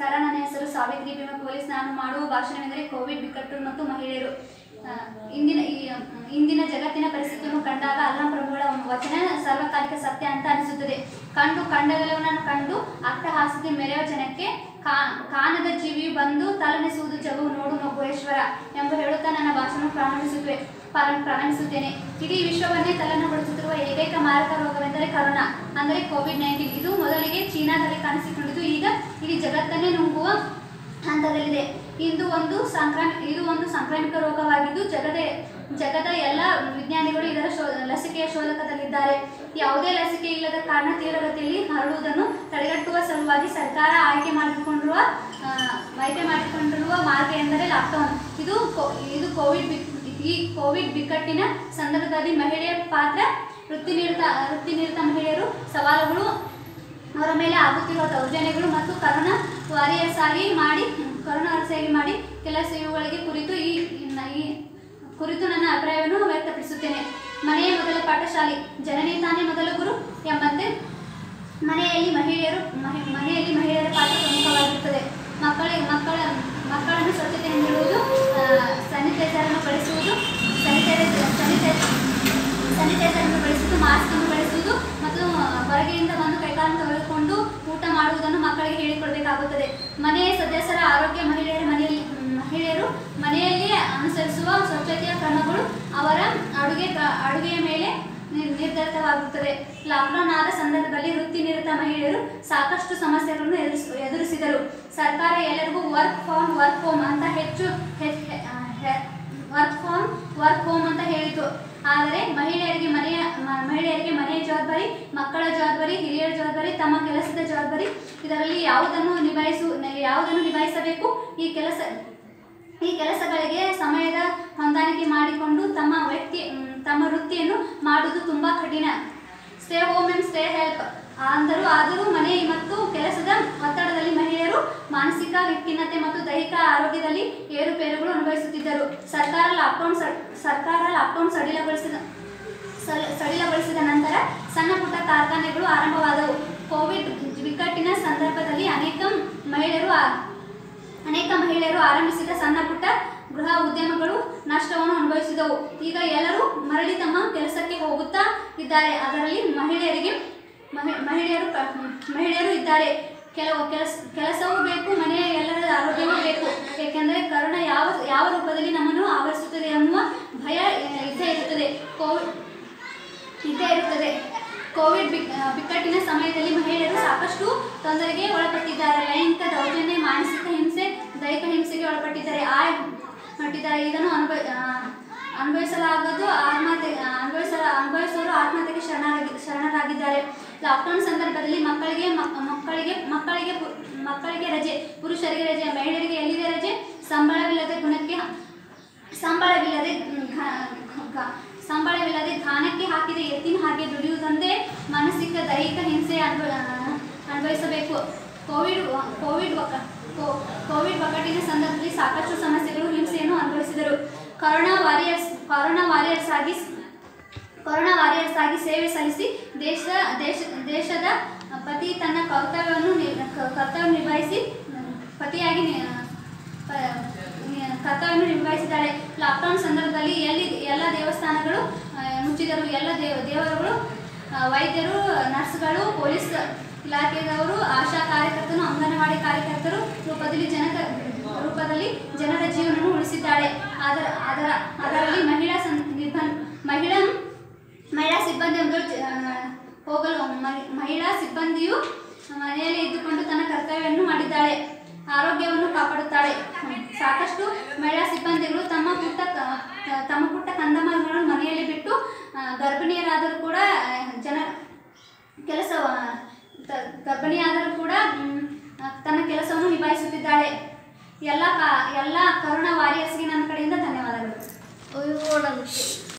ನಮಸ್ಕಾರ ನನ್ನ ಹೆಸರು ಸಾವಿತ್ರಿ ಭೀಮ ಪೊಲೀಸ್ ನಾನು ಮಾಡುವ ಭಾಷಣವೆಂದರೆ ಕೋವಿಡ್ ಬಿಕ್ಕಟ್ಟು ಮತ್ತು ಮಹಿಳೆಯರು ಆ, ಇಂದಿನ ಈ ಆ, ಇಂದಿನ ಜಗತ್ತಿನ ಪರಿಸ್ಥಿತಿಯನ್ನು ಕಂಡಾಗ ಅಲ್ಲಂ ಪ್ರಭುಗಳ ವಚನ ಸರ್ವಕಾಲಿಕ ಸತ್ಯ ಅಂತ ಅನಿಸುತ್ತದೆ ಕಂಡು ಕಂಡವೆಲ್ಲವನ್ನನ್ನು ಕಂಡು ಅಟ್ಟಹಾಸದೆ ಮೆರೆಯುವ ಜನಕ್ಕೆ ಕಾ ಕಾನದ ಜೀವಿಯು ಬಂದು ತಲೆನೆಸುವುದು ಜಗವು ನೋಡು ಮಗುವೇಶ್ವರ ಎಂಬ ಹೇಳುತ್ತಾ ನನ್ನ ಭಾಷಣ ಪ್ರಾರಂಭಿಸುತ್ತವೆ ಪ್ರಾರ- ಪ್ರಾರಂಭಿಸುತ್ತೇನೆ ಇಡೀ ವಿಶ್ವವನ್ನೇ ತಲ್ಲಣಗೊಳಿಸುತ್ತಿರುವ ಏಕೈಕ ಮಾರಕ ರೋಗವೆಂದರೆ ಕರೋನಾ ಅಂದರೆ ಕೋವಿಡ್ ನೈನ್ಟೀನ್ ಇದು ಮೊದಲಿಗೆ ಚೀನಾದಲ್ಲಿ ಕಾಣಿಸಿಕೊಂಡಿದ್ದು ಈಗ ಇಡೀ ಜಗತ್ತನ್ನೇ ನುಂಗುವ ಹಂತದಲ್ಲಿದೆ ಇಂದು ಒಂದು ಸಾಂಕ್ರಾಮಿ ಇದು ಒಂದು ಸಾಂಕ್ರಾಮಿಕ ರೋಗವಾಗಿದ್ದು ಜಗದ ಜಗದ ಎಲ್ಲ ವಿಜ್ಞಾನಿಗಳು ಇದರ ಶೋ ಲಸಿಕೆಯ ಶೋಧಕದಲ್ಲಿದ್ದಾರೆ ಯಾವುದೇ ಲಸಿಕೆ ಇಲ್ಲದ ಕಾರಣ ತೀವ್ರಗತಿಯಲ್ಲಿ ಹರಡುವುದನ್ನು ತಡೆಗಟ್ಟುವ ಸಲುವಾಗಿ ಸರ್ಕಾರ ಆಯ್ಕೆ ಮಾಡಿಕೊಂಡಿರುವ ಆ, ಆಯ್ಕೆ ಮಾಡಿಕೊಂಡಿರುವ ಮಾರ್ಗ ಎಂದರೆ ಲಾಕ್ಡೌನ್ ಇದು ಕೋ- ಇದು ಕೋವಿಡ್ ಬಿಕ್- ಈ ಕೋವಿಡ್ ಬಿಕ್ಕಟ್ಟಿನ ಸಂದರ್ಭದಲ್ಲಿ ಮಹಿಳೆಯ ಪಾತ್ರ ವೃತ್ತಿ ನಿರತ ವೃತ್ತಿ ನಿರತ ಮಹಿಳೆಯರು ಸವಾಲುಗಳು ಅವರ ಮೇಲೆ ಆಗುತ್ತಿರುವ ದೌರ್ಜನ್ಯಗಳು ಮತ್ತು ಕರೋನಾ ವಾರಿಯರ್ಸ್ ಆಗಿ ಮಾಡಿ ಕರೋನಾ ವಾರಿಯರ್ಸ್ ಆಗಿ ಮಾಡಿ ಕೆಲಸ ಇವುಗಳಿಗೆ ಕುರಿತು ಈ ಇನ್ನ- ಈ ಕುರಿತು ನನ್ನ ಅಭಿಪ್ರಾಯವನ್ನು ವ್ಯಕ್ತಪಡಿಸುತ್ತೇನೆ ಮನೆಯ ಮೊದಲ ಪಾಠಶಾಲೆ ಜನನೇ ತಾನೇ ಮೊದಲ ಗುರು ಎಂಬಂತೆ ಮನೆಯಲ್ಲಿ ಮಹಿಳೆಯರು ಮಹಿ- ಮನೆಯಲ್ಲಿ ಮಹಿಳೆಯರ ಪಾತ್ರ ಪ್ರಮುಖವಾಗಿರುತ್ತದೆ ಮಕ್ಕಳಿಗೆ ಮಕ್ಕಳ ಮಕ್ಕಳನ್ನು ಸ್ವಚ್ಛತೆಯಿಂದಿರುವುದು ಸ್ಯಾನಿಟೈಸರ್ ಅನ್ನು ಬಳಸುವುದು ಸ್ಯಾನಿಟೈಸರ್ ಸ್ಯಾನಿಟೈಸರ್ ಸ್ಯಾನಿಟೈಸರ್ ಅನ್ನು ಬಳಸುವುದು ಮಾಸ್ಕ್ ಅನ್ನು ಬಳಸುವುದು ಮತ್ತು ಆ, ಹೊರಗೆಯಿಂದ ಬಂದು ಕೈಕಾಲನ್ನು ತೊಳೆದುಕೊಂಡು ಊಟ ಮಾಡುವುದನ್ನು ಮಕ್ಕಳಿಗೆ ಹೇಳಿಕೊಡಬೇಕಾಗುತ್ತದೆ ಮನೆಯ ಸದಸ್ಯರ ಆರೋಗ್ಯ ಮಹಿಳೆಯರ ಮನೆಯಲ್ಲಿ ಮಹಿಳೆಯರು ಮನೆಯಲ್ಲಿ ಅನುಸರಿಸುವ ಸ್ವಚ್ಛತೆಯ ಕ್ರಮಗಳು ಅವರ ಅಡುಗೆ ಕ- ಅಡುಗೆಯ ಮೇಲೆ ನಿರ್- ನಿರ್ಧರಿತವಾಗುತ್ತದೆ ಲಾಕ್ಡೌನ್ ಆದ ಸಂದರ್ಭದಲ್ಲಿ ವೃತ್ತಿ ನಿರತ ಮಹಿಳೆಯರು ಸಾಕಷ್ಟು ಸಮಸ್ಯೆಗಳನ್ನು ಎದುರಿಸ ಎದುರಿಸಿದರು ಸರ್ಕಾರ ಎಲ್ಲರಿಗೂ ವರ್ಕ್ ಫ್ರಾಮ್ ವರ್ಕ್ ಹೋಮ್ ಅಂತ ಹೆಚ್ಚು ವರ್ಕ್ ಫ್ರಾಮ್ ವರ್ಕ್ ಹೋಮ್ ಅಂತ ಹೇಳಿತು ಆದರೆ ಮಹಿಳೆಯರಿಗೆ ಮನೆಯ ಮ- ಮಹಿಳೆಯರಿಗೆ ಮನೆಯ ಜವಾಬ್ದಾರಿ ಮಕ್ಕಳ ಜವಾಬ್ದಾರಿ ಹಿರಿಯರ ಜವಾಬ್ದಾರಿ ತಮ್ಮ ಕೆಲಸದ ಜವಾಬ್ದಾರಿ ಇದರಲ್ಲಿ ಯಾವುದನ್ನು ನಿಭಾಯಿಸು ಯಾವುದನ್ನು ನಿಭಾಯಿಸಬೇಕು ಈ ಕೆಲಸ ಈ ಕೆಲಸಗಳಿಗೆ ಸಮಯದ ಹೊಂದಾಣಿಕೆ ಮಾಡಿಕೊಂಡು ತಮ್ಮ ವ್ಯಕ್ತಿ ಮ್, ತಮ್ಮ ವೃತ್ತಿಯನ್ನು ಮಾಡುವುದು ತುಂಬ ಕಠಿಣ stay home and stay help ಅಂದರೂ ಆದರೂ ಮನೆ ಮತ್ತು ಕೆಲಸದ ಒತ್ತಡದಲ್ಲಿ ಮಹಿಳೆಯರು ಮಾನಸಿಕ ಖಿನ್ನತೆ ಮತ್ತು ದೈಹಿಕ ಆರೋಗ್ಯದಲ್ಲಿ ಏರುಪೇರುಗಳು ಅನುಭವಿಸುತ್ತಿದ್ದರು ಸರ್ಕಾರ ಲಾಕ್ಡೌನ್ ಸ- ಸರ್ಕಾರ ಲಾಕ್ಡೌನ್ ಸಡಿಲಗೊಳಿಸಿದ ಸಲ- ಸಡಿಲಗೊಳಿಸಿದ ನಂತರ ಸಣ್ಣ ಪುಟ್ಟ ಕಾರ್ಖಾನೆಗಳು ಆರಂಭವಾದವು ಕೋವಿಡ್ ಬಿಕ್ಕಟ್ಟಿನ ಸಂದರ್ಭದಲ್ಲಿ ಅನೇಕ ಮಹಿಳೆಯರು ಆ- ಅನೇಕ ಮಹಿಳೆಯರು ಆರಂಭಿಸಿದ ಸಣ್ಣ ಪುಟ್ಟ ಗೃಹ ಉದ್ಯಮಗಳು ನಷ್ಟವನ್ನು ಅನುಭವಿಸಿದವು ಈಗ ಎಲ್ಲರೂ ಮರಳಿ ತಮ್ಮ ಕೆಲಸಕ್ಕೆ ಹೋಗುತ್ತಾ ಇದ್ದಾರೆ ಅದರಲ್ಲಿ ಮಹಿಳೆಯರಿಗೆ ಮಹಿ- ಮಹಿಳೆಯರು ಕ- ಮಹಿಳೆಯರು ಇದ್ದಾರೆ ಕೆಲವು ಕೆಲಸ ಕೆಲಸವೂ ಬೇಕು ಮನೆಯ ಎಲ್ಲರ ಆರೋಗ್ಯವೂ ಬೇಕು ಏಕೆಂದರೆ ಕರೋನಾ ಯಾವ ಯಾವ ರೂಪದಲ್ಲಿ ನಮ್ಮನ್ನು ಆವರಿಸುತ್ತದೆ ಅನ್ನುವ ಭಯ ಆ, ಇದ್ದೇ ಇರುತ್ತದೆ ಕೋವಿಡ್ ಇದ್ದೇ ಇರುತ್ತದೆ ಕೋವಿಡ್ ಬಿಕ್ ಆ, ಬಿಕ್ಕಟ್ಟಿನ ಸಮಯದಲ್ಲಿ ಮಹಿಳೆಯರು ಸಾಕಷ್ಟು ತೊಂದರೆಗೆ ಒಳಪಟ್ಟಿದ್ದಾರೆ ಲೈಂಗಿಕ ದೌರ್ಜನ್ಯ ಮಾನಸಿಕ ಹಿಂಸೆ ದೈಹಿಕ ಹಿಂಸೆಗೆ ಒಳಪಟ್ಟಿದ್ದಾರೆ ಆ ಪಟ್ಟಿದ್ದಾರೆ ಇದನ್ನು ಅನುಭವ ಆ, ಅನುಭವಿಸಲಾಗದು ಆತ್ಮಹತ್ಯೆ ಆ, ಅನುಭವಿಸ ಅನುಭವಿಸುವವರು ಆತ್ಮಹತ್ಯೆಗೆ ಶರಣರಾಗಿ ಶರಣರಾಗಿದ್ದಾರೆ ಲಾಕ್ಡೌನ್ ಸಂದರ್ಭದಲ್ಲಿ ಮಕ್ಕಳಿಗೆ ಮಕ್- ಮಕ್ಕಳಿಗೆ ಮಕ್ಕಳಿಗೆ ಪು- ಮಕ್ಕಳಿಗೆ ರಜೆ ಪುರುಷರಿಗೆ ರಜೆ ಮಹಿಳೆಯರಿಗೆ ಎಲ್ಲಿದೆ ರಜೆ ಸಂಬಳವಿಲ್ಲದೆ ಗುಣಕ್ಕೆ ಸಂಬಳವಿಲ್ಲದೆ ಘ- ಘ- ಸಂಬಳವಿಲ್ಲದೆ ಘಾನಕ್ಕೆ ಹಾಕಿದ ಎತ್ತಿನ ಹಾಗೆ ದುಡಿಯುವುದೊಂದೇ ಮಾನಸಿಕ ದೈಹಿಕ ಹಿಂಸೆ ಅನುಭವ ಅನುಭವಿಸಬೇಕು ಕೋವಿಡ್ ವ- ಕೋವಿಡ್ ಒಕ- ಕೋ- ಕೋವಿಡ್ ಒಕ್ಕಟ್ಟಿನ ಸಂದರ್ಭದಲ್ಲಿ ಸಾಕಷ್ಟು ಸಮಸ್ಯೆಗಳು ಹಿಂಸೆಯನ್ನು ಅನುಭವಿಸಿದರು ಕರೋನಾ ವಾರಿಯರ್ಸ್ ಕರೋನಾ ವಾರಿಯರ್ಸ್ ಆಗಿ ಕೊರೋನಾ ವಾರಿಯರ್ಸ್ ಆಗಿ ಸೇವೆ ಸಲ್ಲಿಸಿ ದೇಶದ ದೇಶ ದೇಶದ ಪತಿ ತನ್ನ ಕರ್ತವ್ಯವನ್ನು ನಿ- ಕ- ಕರ್ತವ್ಯ ನಿಭಾಯಿಸಿ ಮ್, ಪತಿಯಾಗಿ ನಿ- ಪ- ನಿ- ಕರ್ತವ್ಯವನ್ನು ನಿಭಾಯಿಸಿದ್ದಾಳೆ ಲಾಕ್ಡೌನ್ ಸಂದರ್ಭದಲ್ಲಿ ಎಲ್ಲಿ ಎಲ್ಲ ದೇವಸ್ಥಾನಗಳು ಆ, ಮುಚ್ಚಿದರು ಎಲ್ಲ ದೇವ ದೇವರುಗಳು ಆ, ವೈದ್ಯರು ನರ್ಸ್ಗಳು ಪೊಲೀಸ್ ಇಲಾಖೆದವರು ಆಶಾ ಕಾರ್ಯಕರ್ತರು ಅಂಗನವಾಡಿ ಕಾರ್ಯಕರ್ತರು ರೂಪದಲ್ಲಿ ಜನರ ರೂಪದಲ್ಲಿ ಜನರ ಜೀವನವನ್ನು ಉಳಿಸಿದ್ದಾಳೆ ಅದರ ಅದರ ಅದರಲ್ಲಿ ಮಹಿಳಾ ಸಂ ನಿರ್ಬಂಧ ಮಹಿಳಾ ಮಹಿಳಾ ಸಿಬ್ಬಂದಿ ಒಂದು ಹೋಗಲು ಮ- ಮಹಿಳಾ ಸಿಬ್ಬಂದಿಯು ಮನೆಯಲ್ಲಿ ಇದ್ದುಕೊಂಡು ತನ್ನ ಕರ್ತವ್ಯವನ್ನು ಮಾಡಿದ್ದಾಳೆ ಆರೋಗ್ಯವನ್ನು ಕಾಪಾಡುತ್ತಾಳೆ ಸಾಕಷ್ಟು ಮಹಿಳಾ ಸಿಬ್ಬಂದಿಗಳು ತಮ್ಮ ಪುಟ್ಟ ಕ- ತಮ್ಮ ಪುಟ್ಟ ಕಂದಮ್ಮಗಳನ್ನು ಮನೆಯಲ್ಲಿ ಬಿಟ್ಟು ಆ, ಗರ್ಭಿಣಿಯರಾದರೂ ಕೂಡ ಆ, ಜನ ಕೆಲಸ ತ- ಗರ್ಭಿಣಿಯಾದರೂ ಕೂಡ ಮ್, ತನ್ನ ಕೆಲಸವನ್ನು ನಿಭಾಯಿಸುತ್ತಿದ್ದಾಳೆ ಎಲ್ಲ ಕಾ ಎಲ್ಲ ಕರೋನಾ ವಾರಿಯರ್ಸ್ಗೆ ನನ್ನ ಕಡೆಯಿಂದ ಧನ್ಯವಾದಗಳು